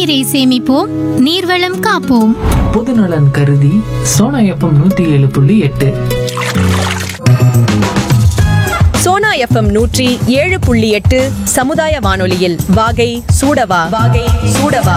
நீரை சேமிப்போம் நீர்வளம் காப்போம் பொதுநலன் கருதி சோனா எஃப்எம் நூத்தி ஏழு புள்ளி எட்டு சோனா எஃப்எம் நூற்றி ஏழு புள்ளி எட்டு சமுதாய வானொலியில் வாகை சூடவா வாகை சூடவா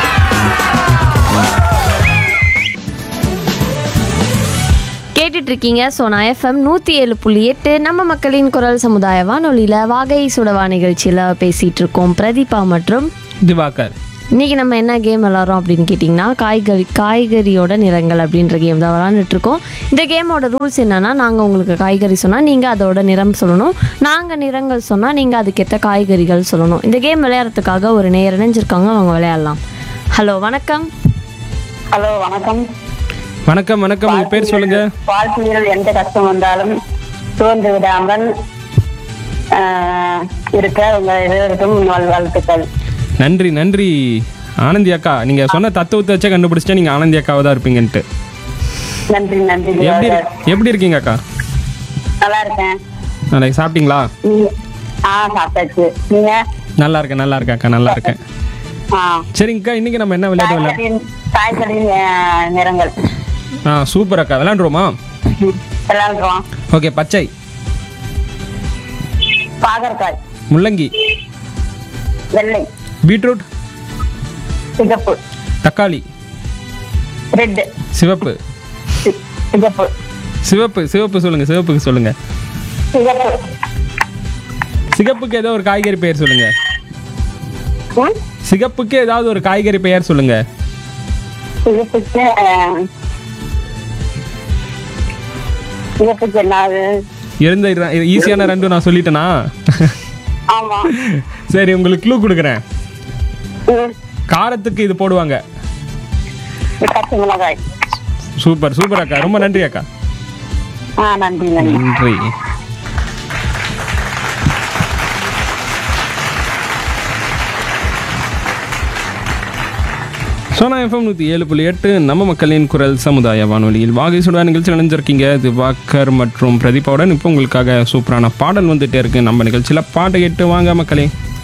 கேட்டுட்டு இருக்கீங்க சோனா எஃப்எம் நூற்றி ஏழு புள்ளி எட்டு நம்ம மக்களின் குரல் சமுதாய வானொலியில் வாகை சுடவா நிகழ்ச்சியில் பேசிகிட்டு இருக்கோம் பிரதீபா மற்றும் திவாகர் இன்றைக்கி நம்ம என்ன கேம் விளாட்றோம் அப்படின்னு கேட்டிங்கன்னா காய்கறி காய்கறியோட நிறங்கள் அப்படின்ற கேம் தான் விளாண்டுட்டு இருக்கோம் இந்த கேமோட ரூல்ஸ் என்னென்னா நாங்கள் உங்களுக்கு காய்கறி சொன்னால் நீங்கள் அதோட நிறம் சொல்லணும் நாங்கள் நிறங்கள் சொன்னால் நீங்கள் அதுக்கேற்ற காய்கறிகள் சொல்லணும் இந்த கேம் விளையாடுறதுக்காக ஒரு நேர் இணைஞ்சிருக்காங்க அவங்க விளையாடலாம் ஹலோ வணக்கம் ஹலோ வணக்கம் வணக்கம் வணக்கம் உங்க பேர் சொல்லுங்க வாழ்க்கையில் எந்த கஷ்டம் வந்தாலும் சோர்ந்து விடாமல் ஆஹ், இருக்க உங்க இருவருக்கும் வாழ்த்துக்கள் நன்றி நன்றி ஆனந்தி அக்கா நீங்க சொன்ன தத்துவத்தை வச்சே கண்டுபிடிச்சிட்டா நீங்க ஆனந்தி அக்காவா தான் இருப்பீங்கன்ட்டு நன்றி நன்றி எப்படி இரு- எப்படி இருக்கீங்க அக்கா நல்லா இருக்கேன் நாளைக்கு சாப்பிட்டீங்களா நீங்க ஆ சாப்பிட்டாச்சு நீங்க நல்லா இருக்கேன் நல்லா இருக்கேன் அக்கா நல்லா இருக்கேன் ஆ சரிங்கக்கா இன்னைக்கு நம்ம என்ன விளையாட்டு விளையாடு காய்கறியின் காய்கறியின் ஆஹ், நிறங்கள் ஆ சூப்பர் அக்கா விளையாண்டுருவோமா விளையாடுறோம் ஓகே பச்சை பாகற்காய் முள்ளங்கி வெள்ளை பீட்ரூட் சிகப்பு தக்காளி ரெட் சிவப்பு சிகப்பு சிவப்பு சிவப்பு சொல்லுங்க சிவப்புக்கு சொல்லுங்க சிகப்பு சிகப்புக்கு ஏதோ ஒரு காய்கறி பெயர் சொல்லுங்க ம்? சிகப்புக்கு ஏதாவது ஒரு காய்கறி பெயர் சொல்லுங்க சிகப்புக்கு ஆஹ், சிகப்புக்கு என்னது இருந்த ஈஸியான ரெண்டும் நான் சொல்லிட்டேனா ஆமா சரி உங்களுக்கு க்ளூ கொடுக்குறேன் ம். காரத்துக்கு இது போடுவாங்க பச்சை மிளகாய் சூப்பர் சூப்பர் அக்கா ரொம்ப நன்றி அக்கா ஆ நன்றி நன்றி நன்றி சோனா எஃப்எம் நூற்றி ஏழு புள்ளி எட்டு நம்ம மக்களின் குரல் சமுதாய வானொலியில் வாகை சுடா நிகழ்ச்சி நினைஞ்சிருக்கீங்க திவாகர் மற்றும் பிரதீபாவுடன் இப்போ உங்களுக்காக சூப்பரான பாடல் வந்துட்டே இருக்கு நம்ம நிகழ்ச்சியில் பாட்டு கேட்டு வாங்க மக்களே